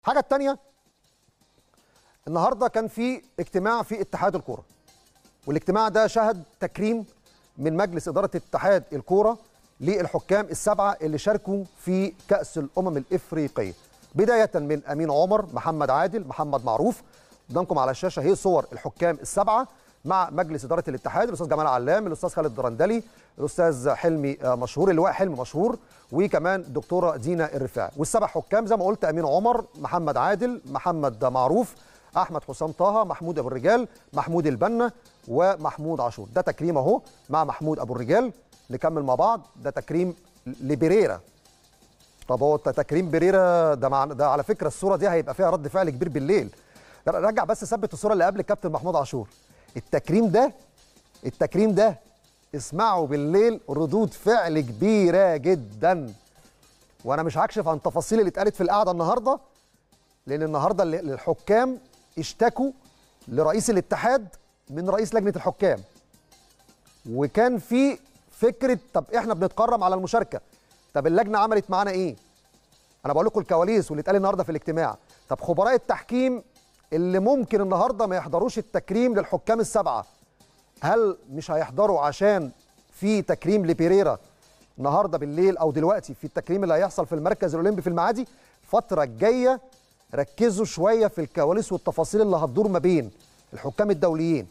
الحاجه الثانيه النهارده كان في اجتماع في اتحاد الكوره والاجتماع ده شهد تكريم من مجلس اداره اتحاد الكوره للحكام السبعه اللي شاركوا في كاس الامم الافريقيه بدايه من امين عمر محمد عادل محمد معروف قدامكم على الشاشه هي صور الحكام السبعه مع مجلس اداره الاتحاد الاستاذ جمال علام الاستاذ خالد درندلي الاستاذ حلمي مشهور اللواء حلمي مشهور وكمان الدكتوره دينا الرفاعي والسبع حكام زي ما قلت امين عمر محمد عادل محمد معروف احمد حسام طه محمود ابو الرجال محمود البنا ومحمود عاشور ده تكريم اهو مع محمود ابو الرجال نكمل مع بعض ده تكريم لبريرا طب هو تكريم بريرا ده مع ده على فكره الصوره دي هيبقى فيها رد فعل كبير بالليل رجع بس ثبت الصوره اللي قبل الكابتن محمود عاشور التكريم ده التكريم ده اسمعوا بالليل ردود فعل كبيره جدا وانا مش هكشف عن التفاصيل اللي اتقالت في القعده النهارده لان النهارده الحكام اشتكوا لرئيس الاتحاد من رئيس لجنه الحكام وكان في فكره طب احنا بنتكرم على المشاركه طب اللجنه عملت معانا ايه انا بقول لكم الكواليس واللي اتقال النهارده في الاجتماع طب خبراء التحكيم اللي ممكن النهارده ما يحضروش التكريم للحكام السبعه هل مش هيحضروا عشان في تكريم لبيريرا النهارده بالليل او دلوقتي في التكريم اللي هيحصل في المركز الاولمبي في المعادي الفتره الجايه ركزوا شويه في الكواليس والتفاصيل اللي هتدور ما بين الحكام الدوليين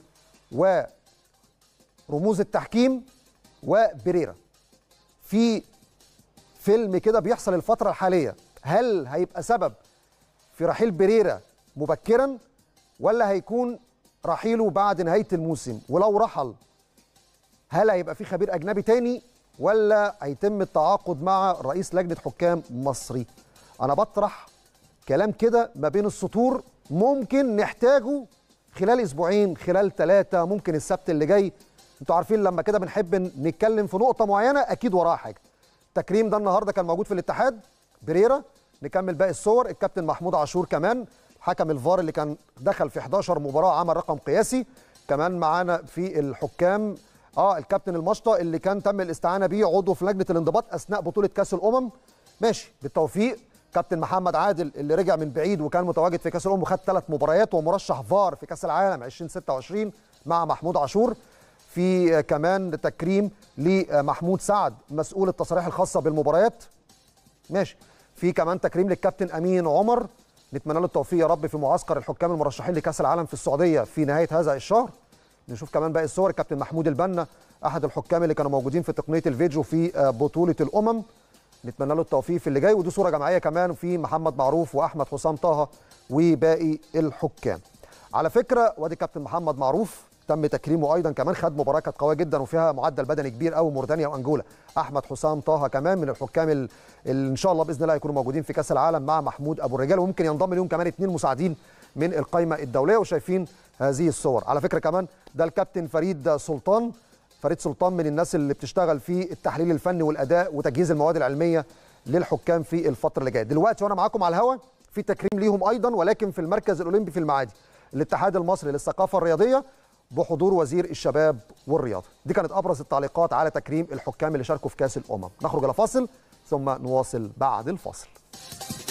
ورموز التحكيم وبريرا في فيلم كده بيحصل الفتره الحاليه هل هيبقى سبب في رحيل بريرا مبكرا ولا هيكون رحيله بعد نهايه الموسم ولو رحل هل هيبقى في خبير اجنبي تاني ولا هيتم التعاقد مع رئيس لجنه حكام مصري انا بطرح كلام كده ما بين السطور ممكن نحتاجه خلال اسبوعين خلال ثلاثه ممكن السبت اللي جاي انتوا عارفين لما كده بنحب نتكلم في نقطه معينه اكيد وراها حاجه التكريم ده النهارده كان موجود في الاتحاد بريرا نكمل باقي الصور الكابتن محمود عاشور كمان حكم الفار اللي كان دخل في 11 مباراه عمل رقم قياسي كمان معانا في الحكام اه الكابتن المشطه اللي كان تم الاستعانه بيه عضو في لجنه الانضباط اثناء بطوله كاس الامم ماشي بالتوفيق كابتن محمد عادل اللي رجع من بعيد وكان متواجد في كاس الامم وخد ثلاث مباريات ومرشح فار في كاس العالم 2026 مع محمود عاشور في كمان تكريم لمحمود سعد مسؤول التصاريح الخاصه بالمباريات ماشي في كمان تكريم للكابتن امين عمر نتمنى له التوفيق يا رب في معسكر الحكام المرشحين لكاس العالم في السعوديه في نهايه هذا الشهر نشوف كمان باقي الصور الكابتن محمود البنا احد الحكام اللي كانوا موجودين في تقنيه الفيديو في بطوله الامم نتمنى له التوفيق في اللي جاي ودي صوره جماعيه كمان في محمد معروف واحمد حسام طه وباقي الحكام على فكره وادي كابتن محمد معروف تم تكريمه ايضا كمان خد مباراه كانت قويه جدا وفيها معدل بدني كبير قوي موريتانيا وانجولا احمد حسام طه كمان من الحكام اللي ان شاء الله باذن الله هيكونوا موجودين في كاس العالم مع محمود ابو الرجال وممكن ينضم لهم كمان اثنين مساعدين من القائمه الدوليه وشايفين هذه الصور على فكره كمان ده الكابتن فريد سلطان فريد سلطان من الناس اللي بتشتغل في التحليل الفني والاداء وتجهيز المواد العلميه للحكام في الفتره اللي جايه دلوقتي وانا معاكم على الهوا في تكريم ليهم ايضا ولكن في المركز الاولمبي في المعادي الاتحاد المصري للثقافه الرياضيه بحضور وزير الشباب والرياضه دي كانت ابرز التعليقات على تكريم الحكام اللي شاركوا في كاس الامم نخرج الى فاصل ثم نواصل بعد الفاصل